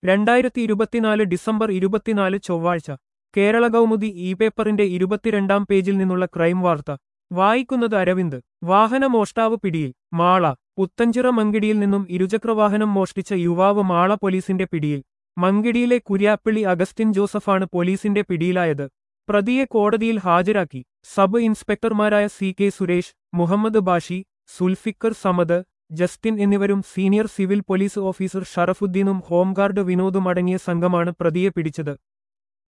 രണ്ടായിരത്തി ഇരുപത്തിനാല് ഡിസംബർ ഇരുപത്തിനാല് ചൊവ്വാഴ്ച കേരള കൗമുദി ഇ പേപ്പറിന്റെ ഇരുപത്തിരണ്ടാം പേജിൽ നിന്നുള്ള ക്രൈം വാർത്ത വായിക്കുന്നത് അരവിന്ദ് വാഹന മോഷ്ടാവ് പിടിയിൽ മാള പുത്തഞ്ചിറ മങ്കിടിയിൽ നിന്നും ഇരുചക്രവാഹനം മോഷ്ടിച്ച യുവാവ് മാള പോലീസിന്റെ പിടിയിൽ മങ്കിടിയിലെ കുര്യാപ്പിള്ളി അഗസ്റ്റിൻ ജോസഫാണ് പോലീസിന്റെ പിടിയിലായത് പ്രതിയെ കോടതിയിൽ ഹാജരാക്കി സബ് ഇൻസ്പെക്ടർമാരായ C K Suresh Muhammad Bashi Zulfikar Samad Justin എന്നിവരും സീനിയർ സിവിൽ പോലീസ് ഓഫീസർ ഷറഫുദ്ദീനും ഹോംഗാർഡ് വിനോദും അടങ്ങിയ സംഘമാണ് പ്രതിയെ പിടിച്ചത്